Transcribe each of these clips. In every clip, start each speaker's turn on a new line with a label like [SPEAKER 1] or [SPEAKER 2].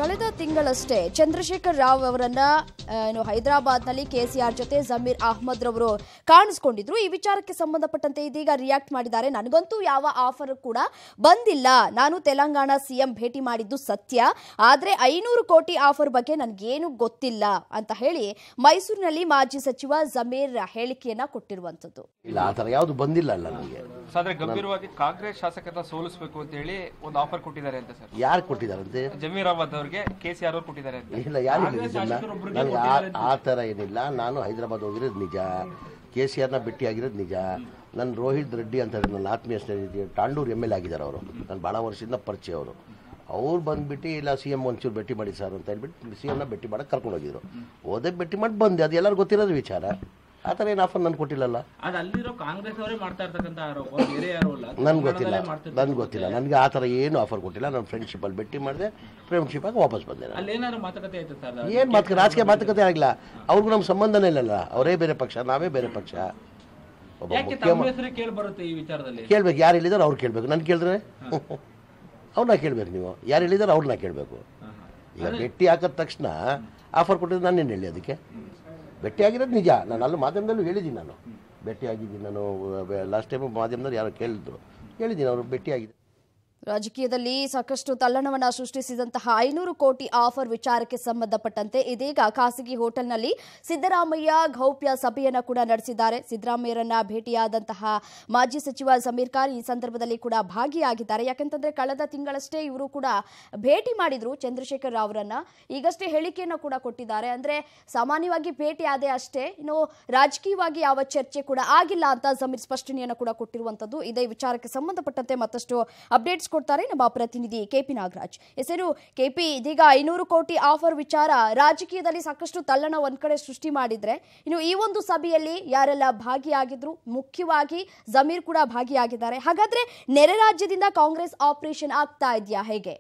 [SPEAKER 1] ಕಳೆದ ತಿಂಗಳಷ್ಟೇ ಚಂದ್ರಶೇಖರ್ ರಾವ್ ಅವರನ್ನ ಆ, ಏನು ಹೈದರಾಬಾದ್ನಲ್ಲಿ ಕೆಸಿಆರ್ ಜೊತೆ ಜಮೀರ್ ಅಹ್ಮದ್ ರವರು ಕಾಣಿಸ್ಕೊಂಡಿದ್ರು ಈ ವಿಚಾರಕ್ಕೆ ಸಂಬಂಧಪಟ್ಟಂತೆ ಇದೀಗ ರಿಯಾಕ್ಟ್ ಮಾಡಿದ್ದಾರೆ ನನಗಂತೂ ಯಾವ ಆಫರ್ ಕೂಡ ಬಂದಿಲ್ಲ ನಾನು ತೆಲಂಗಾಣ ಸಿಎಂ ಭೇಟಿ ಮಾಡಿದ್ದು ಸತ್ಯ ಆದ್ರೆ ಐನೂರು ಕೋಟಿ ಆಫರ್ ಬಗ್ಗೆ ನನಗೇನು ಗೊತ್ತಿಲ್ಲ ಅಂತ ಹೇಳಿ ಮೈಸೂರಿನಲ್ಲಿ ಮಾಜಿ ಸಚಿವ ಜಮೀರ್ ಹೇಳಿಕೆಯನ್ನ ಕೊಟ್ಟಿರುವಂತದ್ದು
[SPEAKER 2] ಇಲ್ಲ ಆ ಥರ ಯಾವುದು ಬಂದಿಲ್ಲ ಅಲ್ಲ ನನಗೆ
[SPEAKER 3] ಆದ್ರೆ ಗಂಭೀರವಾಗಿ ಕಾಂಗ್ರೆಸ್ ಶಾಸಕರನ್ನ ಸೋಲಿಸಬೇಕು ಅಂತ ಹೇಳಿ ಒಂದು ಆಫರ್ ಕೊಟ್ಟಿದ್ದಾರೆ ಅಂತ ಸರ್
[SPEAKER 2] ಯಾರು ಕೊಟ್ಟಿದ್ದಾರಂತೆ
[SPEAKER 3] ಜಮೀರ್ ಅಹಮದ್ ಅವರಿಗೆ ಕೆ ಸಿ ಆರ್ ಅವ್ರು ಕೊಟ್ಟಿದ್ದಾರೆ ಅಂತ
[SPEAKER 2] ಇಲ್ಲ ಯಾರು ಹೇಳಿದ್ದಲ್ಲ ನನಗೆ ಆ- ಆ ಥರ ಏನಿಲ್ಲ ನಾನು ಹೈದರಾಬಾದ್ ಹೋಗಿರೋದು ನಿಜ ಕೆ ಸಿ ಆರ್ನ ಭೇಟಿ ಆಗಿರೋದು ನಿಜ ನನ್ನ ರೋಹಿತ್ ರೆಡ್ಡಿ ಅಂತ ಹೇಳಿ ನನ್ನ ಆತ್ಮೀಯ ಸ್ನೇಹಿತ ತಾಂಡೂರು ಎಮ್ ಎಲ್ ಆಗಿದ್ದಾರೆ ಅವರು ನಾನು ಭಾಳ ವರ್ಷದಿಂದ ಪರಿಚಯ ಅವರು ಅವ್ರು ಬಂದ್ಬಿಟ್ಟು ಇಲ್ಲ ಸಿ ಎಮ್ ಒಂಚೂರು ಭೇಟಿ ಮಾಡಿ ಸರ್ ಅಂತ ಹೇಳ್ಬಿಟ್ಟು ಸಿ ಎಮ್ನ ಭೇಟಿ ಮಾಡಕ್ಕೆ ಕರ್ಕೊಂಡು ಹೋಗಿದ್ರು ಹೋದೆ ಭೇಟಿ ಮಾಡಿ ಬಂದೆ ಅದು ಎಲ್ಲರಿಗೂ ಗೊತ್ತಿರೋದು ವಿಚಾರ ಆ ಥರ ಏನು ಆಫರ್ ನಾನು ಕೊಟ್ಟಿಲ್ಲಲ್ಲ
[SPEAKER 4] ಅದು ಅಲ್ಲಿರೋ ಕಾಂಗ್ರೆಸ್ ಅವರೇ ಮಾಡ್ತಾ ಇರ್ತಕ್ಕಂಥ ಆರೋಪ ಬೇರೆ ಯಾರು ಅಲ್ಲ
[SPEAKER 2] ನನ್ಗೆ ಗೊತ್ತಿಲ್ಲ ನನ್ಗೆ ಗೊತ್ತಿಲ್ಲ ನನಗೆ ಆ ಥರ ಏನು ಆಫರ್ ಕೊಟ್ಟಿಲ್ಲ ನಾನು ಫ್ರೆಂಡ್ಶಿಪ್ಪಲ್ಲಿ ಭೇಟಿ ಮಾಡಿದೆ ಫ್ರೆಂಡ್ಶಿಪ್ಪಾಗಿ ವಾಪಸ್ ಬಂದೆ ನಾನು
[SPEAKER 4] ಅಲ್ಲಿ ಏನಾದ್ರು ಮಾತುಕತೆ ಆಯ್ತು ಸರ್
[SPEAKER 2] ಏನು ಮಾತು ರಾಜಕೀಯ ಮಾತುಕತೆ ಆಗಿಲ್ಲ ಅವ್ರಿಗೂ ನಮ್ಮ ಸಂಬಂಧನೇ ಇಲ್ಲಲ್ಲ ಅವರೇ ಬೇರೆ ಪಕ್ಷ ನಾವೇ ಬೇರೆ ಪಕ್ಷ ಒಬ್ಬ
[SPEAKER 4] ಯಾಕೆ
[SPEAKER 2] ಮುಖ್ಯ
[SPEAKER 4] ತಮ್ಮ ಹೆಸರು ಕೇಳಿ ಬರುತ್ತೆ ಈ ವಿಚಾರದಲ್ಲಿ
[SPEAKER 2] ಕೇಳ್ಬೇಕು ಯಾರು ಹೇಳಿದಾರೆ ಅವ್ರು ಕೇಳಬೇಕು ನಾನು ಕೇಳಿದ್ರೆ ಅವ್ರನ್ನ ಕೇಳ್ಬೇಕು ನೀವು ಯಾರು ಹೇಳಿದಾರೆ ಅವ್ರನ್ನ ಕೇಳಬೇಕು ಈಗ ಭೇಟಿ ಹಾಕಿದ ತಕ್ಷಣ ಆಫರ್ ಕೊಟ್ಟಿದ್ದು ನಾನೇನು ಹೇಳಿ ಅದಕ್ಕೆ ಭೇಟಿ ಆಗಿರೋದು ನಿಜ ನಾನು ಅಲ್ಲಿ ಮಾಧ್ಯಮದಲ್ಲೂ ಹೇಳಿದ್ದೀನಿ ನಾನು ಭೇಟಿ ಆಗಿದ್ದೀನಿ ನಾನು ಲಾಸ್ಟ್ ಟೈಮ್ ಮಾಧ್ಯಮದಲ್ಲಿ ಯಾರೋ ಕೇಳಿದ್ರು ಹೇಳಿದ್ದೀನಿ ಅವರು ಭೇಟಿ ಆಗಿದೆ
[SPEAKER 1] ರಾಜಕೀಯದಲ್ಲಿ ಸಾಕಷ್ಟು ತಲ್ಲಣವನ್ನ ಸೃಷ್ಟಿಸಿದಂತಹ ಐನೂರು ಕೋಟಿ ಆಫರ್ ವಿಚಾರಕ್ಕೆ ಸಂಬಂಧಪಟ್ಟಂತೆ ಇದೀಗ ಖಾಸಗಿ ಹೋಟೆಲ್ನಲ್ಲಿ ಸಿದ್ದರಾಮಯ್ಯ ಗೌಪ್ಯ ಸಭೆಯನ್ನ ಕೂಡ ನಡೆಸಿದ್ದಾರೆ ಸಿದ್ದರಾಮಯ್ಯರನ್ನ ಭೇಟಿಯಾದಂತಹ ಮಾಜಿ ಸಚಿವ ಸಮೀರ್ ಖಾನ್ ಈ ಸಂದರ್ಭದಲ್ಲಿ ಕೂಡ ಭಾಗಿಯಾಗಿದ್ದಾರೆ ಯಾಕಂತಂದ್ರೆ ಕಳೆದ ತಿಂಗಳಷ್ಟೇ ಇವರು ಕೂಡ ಭೇಟಿ ಮಾಡಿದ್ರು ಚಂದ್ರಶೇಖರ್ ಅವರನ್ನ ಈಗಷ್ಟೇ ಹೇಳಿಕೆಯನ್ನು ಕೂಡ ಕೊಟ್ಟಿದ್ದಾರೆ ಅಂದ್ರೆ ಸಾಮಾನ್ಯವಾಗಿ ಭೇಟಿ ಆದೆ ಅಷ್ಟೇ ಇನ್ನು ರಾಜಕೀಯವಾಗಿ ಯಾವ ಚರ್ಚೆ ಕೂಡ ಆಗಿಲ್ಲ ಅಂತ ಸಮೀರ್ ಸ್ಪಷ್ಟನೆಯನ್ನು ಕೂಡ ಕೊಟ್ಟಿರುವಂತದ್ದು ಇದೇ ವಿಚಾರಕ್ಕೆ ಸಂಬಂಧಪಟ್ಟಂತೆ ಮತ್ತಷ್ಟು ಅಪ್ಡೇಟ್ಸ್ ಕೊಡ್ತಾರೆ ನಮ್ಮ ಪ್ರತಿನಿಧಿ ಕೆಪಿ ನಾಗರಾಜ್ ಹೆಸರು ಕೆಪಿ ಇದೀಗ ಐನೂರು ಕೋಟಿ ಆಫರ್ ವಿಚಾರ ರಾಜಕೀಯದಲ್ಲಿ ಸಾಕಷ್ಟು ತಲ್ಲಣ ಒಂದ್ ಕಡೆ ಸೃಷ್ಟಿ ಮಾಡಿದ್ರೆ ಇನ್ನು ಈ ಒಂದು ಸಭೆಯಲ್ಲಿ ಯಾರೆಲ್ಲ ಭಾಗಿಯಾಗಿದ್ರು ಮುಖ್ಯವಾಗಿ ಜಮೀರ್ ಕೂಡ ಭಾಗಿಯಾಗಿದ್ದಾರೆ ಹಾಗಾದ್ರೆ ನೆರೆ ರಾಜ್ಯದಿಂದ ಕಾಂಗ್ರೆಸ್ ಆಪರೇಷನ್ ಆಗ್ತಾ ಇದೆಯಾ ಹೇಗೆ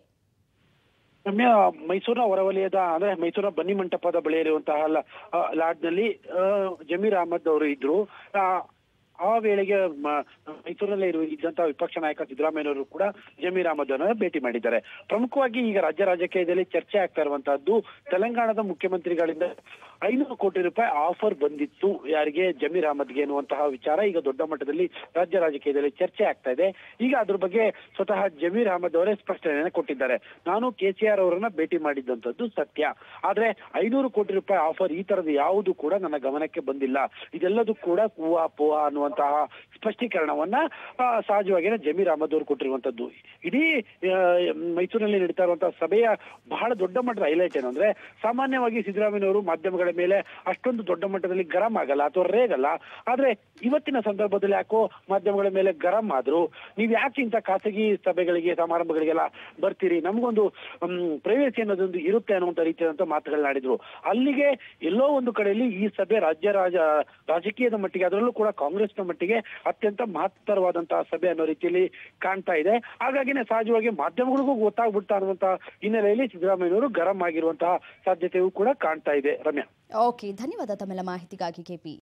[SPEAKER 5] ರಮ್ಯ ಮೈಸೂರಿನ ಹೊರವಲಯದ ಅಂದ್ರೆ ಮೈಸೂರಿನ ಬನ್ನಿ ಮಂಟಪದ ಬಳಿ ಇರುವಂತಹ ಲ- ಆ, ಲಾಡ್ಜ್ನಲ್ಲಿ ಆ, ಜಮೀರ್ ಅಹಮದ್ ಅವರು ಇದ್ರು ಆ, ಆ ವೇಳೆಗೆ ಮ- ಮೈಸೂರಿನಲ್ಲೇ ಇರುವ ಇದ್ದಂತಹ ವಿಪಕ್ಷ ನಾಯಕ ಸಿದ್ದರಾಮಯ್ಯನವರು ಕೂಡ ಜಮೀರ್ ಅಹಮದ್ ಅವರನ್ನ ಭೇಟಿ ಮಾಡಿದ್ದಾರೆ ಪ್ರಮುಖವಾಗಿ ಈಗ ರಾಜ್ಯ ರಾಜಕೀಯದಲ್ಲಿ ಚರ್ಚೆ ಆಗ್ತಾ ಇರುವಂತಹದ್ದು ತೆಲಂಗಾಣದ ಮುಖ್ಯಮಂತ್ರಿಗಳಿಂದ ಐನೂರು ಕೋಟಿ ರೂಪಾಯಿ ಆಫರ್ ಬಂದಿತ್ತು ಯಾರಿಗೆ ಜಮೀರ್ ಅಹಮದ್ಗೆ ಎನ್ನುವಂತಹ ವಿಚಾರ ಈಗ ದೊಡ್ಡ ಮಟ್ಟದಲ್ಲಿ ರಾಜ್ಯ ರಾಜಕೀಯದಲ್ಲಿ ಚರ್ಚೆ ಆಗ್ತಾ ಇದೆ ಈಗ ಅದ್ರ ಬಗ್ಗೆ ಸ್ವತಃ ಜಮೀರ್ ಅಹಮದ್ ಅವರೇ ಸ್ಪಷ್ಟನೆಯನ್ನು ಕೊಟ್ಟಿದ್ದಾರೆ ನಾನು ಕೆಸಿಆರ್ ಅವರನ್ನ ಭೇಟಿ ಮಾಡಿದ್ದಂಥದ್ದು ಸತ್ಯ ಆದ್ರೆ ಐನೂರು ಕೋಟಿ ರೂಪಾಯಿ ಆಫರ್ ಈ ತರದ ಯಾವುದು ಕೂಡ ನನ್ನ ಗಮನಕ್ಕೆ ಬಂದಿಲ್ಲ ಇದೆಲ್ಲದೂ ಕೂಡ ಕೂವಾ ಪೋಹ ಅನ್ನುವಂತಹ ಸ್ಪಷ್ಟೀಕರಣವನ್ನ ಆ, ಸಹಜವಾಗಿಯೇ ಜಮೀರ್ ಅಹಮದ್ ಅವರು ಕೊಟ್ಟಿರುವಂತದ್ದು ಇಡೀ ಆ, ಮೈಸೂರಿನಲ್ಲಿ ನಡೀತಾ ಇರುವಂತಹ ಸಭೆಯ ಬಹಳ ದೊಡ್ಡ ಮಟ್ಟದ ಹೈಲೈಟ್ ಏನು ಅಂದ್ರೆ ಸಾಮಾನ್ಯವಾಗಿ ಸಿದ್ದರಾಮಯ್ಯನವರು ಮಾಧ್ಯಮಗಳ ಮೇಲೆ ಅಷ್ಟೊಂದು ದೊಡ್ಡ ಮಟ್ಟದಲ್ಲಿ ಗರಂ ಆಗಲ್ಲ ಅಥವಾ ರೇಗಲ್ಲ ಆದ್ರೆ ಇವತ್ತಿನ ಸಂದರ್ಭದಲ್ಲಿ ಯಾಕೋ ಮಾಧ್ಯಮಗಳ ಮೇಲೆ ಗರಂ ಆದ್ರು ನೀವ್ ಯಾಕೆ ಇಂಥ ಖಾಸಗಿ ಸಭೆಗಳಿಗೆ ಸಮಾರಂಭಗಳಿಗೆಲ್ಲ ಬರ್ತೀರಿ ನಮಗೊಂದು ಪ್ರೈವೇಸಿ ಅನ್ನೋದೊಂದು ಇರುತ್ತೆ ಅನ್ನುವಂತ ರೀತಿಯಾದಂತ ಮಾತುಗಳನ್ನಾಡಿದ್ರು ಅಲ್ಲಿಗೆ ಎಲ್ಲೋ ಒಂದು ಕಡೆಯಲ್ಲಿ ಈ ಸಭೆ ರಾಜ್ಯ ರಾಜ ರಾಜಕೀಯದ ಮಟ್ಟಿಗೆ ಅದರಲ್ಲೂ ಕೂಡ ಕಾಂಗ್ರೆಸ್ನ ಮಟ್ಟಿಗೆ ಅತ್ಯಂತ ಮಹತ್ತರವಾದಂತಹ ಸಭೆ ಅನ್ನೋ ರೀತಿಯಲ್ಲಿ ಕಾಣ್ತಾ ಇದೆ ಹಾಗಾಗಿನೇ ಸಹಜವಾಗಿ ಮಾಧ್ಯಮಗಳಿಗೂ ಗೊತ್ತಾಗ್ಬಿಡ್ತಾ ಅನ್ನುವಂತ ಹಿನ್ನೆಲೆಯಲ್ಲಿ ಸಿದ್ದರಾಮಯ್ಯನವರು ಗರಂ ಆಗಿರುವಂತಹ ಸಾಧ್ಯತೆಯೂ ಕೂಡ ಕಾಣ್ತಾ ಇದೆ ರಮ್ಯಾ
[SPEAKER 1] ಓಕೆ ಧನ್ಯವಾದ ತಮ್ಮೆಲ್ಲ ಮಾಹಿತಿಗಾಗಿ ಕೆಪಿ